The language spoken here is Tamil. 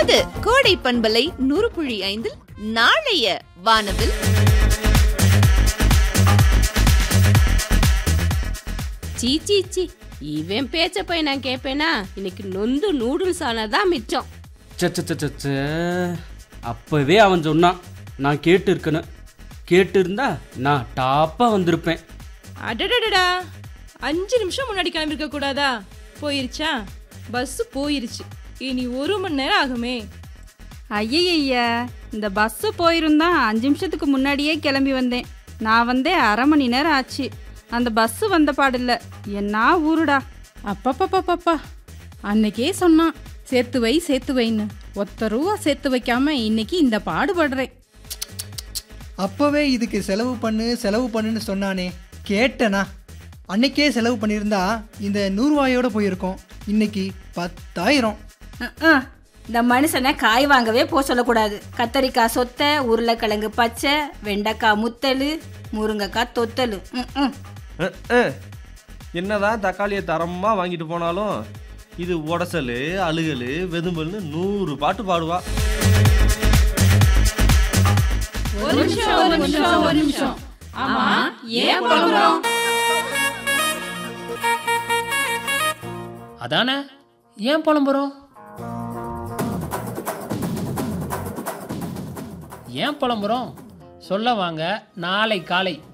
இது கோடை பண்பலை நூறு புள்ளி ஐந்தில் நாளைய வானவில் சீ சீ சீ இவன் பேச்ச போய் நான் கேட்பேனா இன்னைக்கு நொந்து நூடுல்ஸ் ஆனதான் மிச்சம் சச்ச அப்பவே அவன் சொன்னான் நான் கேட்டு இருக்கணும் கேட்டு இருந்தா நான் டாப்பா வந்திருப்பேன் அடடடடா அஞ்சு நிமிஷம் முன்னாடி கிளம்பிருக்க கூடாதா போயிருச்சா பஸ் போயிருச்சு இனி ஒரு மணி நேரம் ஆகுமே ஐயய்யா இந்த பஸ்ஸு போயிருந்தா அஞ்சு நிமிஷத்துக்கு முன்னாடியே கிளம்பி வந்தேன் நான் வந்தே அரை மணி நேரம் ஆச்சு அந்த பஸ்ஸு வந்த பாடில்ல என்ன ஊருடா அப்பப்பப்பப்பா அன்னைக்கே சொன்னான் சேர்த்து வை சேர்த்து வைன்னு ஒத்த ரூபா சேர்த்து வைக்காம இன்னைக்கு இந்த பாடுபடுறேன் அப்பவே இதுக்கு செலவு பண்ணு செலவு பண்ணுன்னு சொன்னானே கேட்டனா அன்னைக்கே செலவு பண்ணியிருந்தா இந்த நூறுவாயோட போயிருக்கோம் இன்னைக்கு பத்தாயிரம் அஹ், இந்த மனுஷனை காய் வாங்கவே போக சொல்லக்கூடாது கத்தரிக்காய் சொத்தை உருளைக்கிழங்கு பச்சை வெண்டைக்காய் முத்தல் முருங்கைக்காய் தொத்தல் ம், ம். அஹ், அஹ். என்னதான் தக்காளியை தரமாக வாங்கிட்டு போனாலும் இது உடசல் அழுகல் வெதும்பல்னு நூறு பாட்டு பாடுவா ஒரு நிமிஷம் ஒரு நிமிஷம் ஒரு நிமிஷம் ஆமா ஏன் புலம்புறோம் அதானே ஏன் புலம்புறோம் ஏன் புலம்புறோம் சொல்ல வாங்க நாளை காலை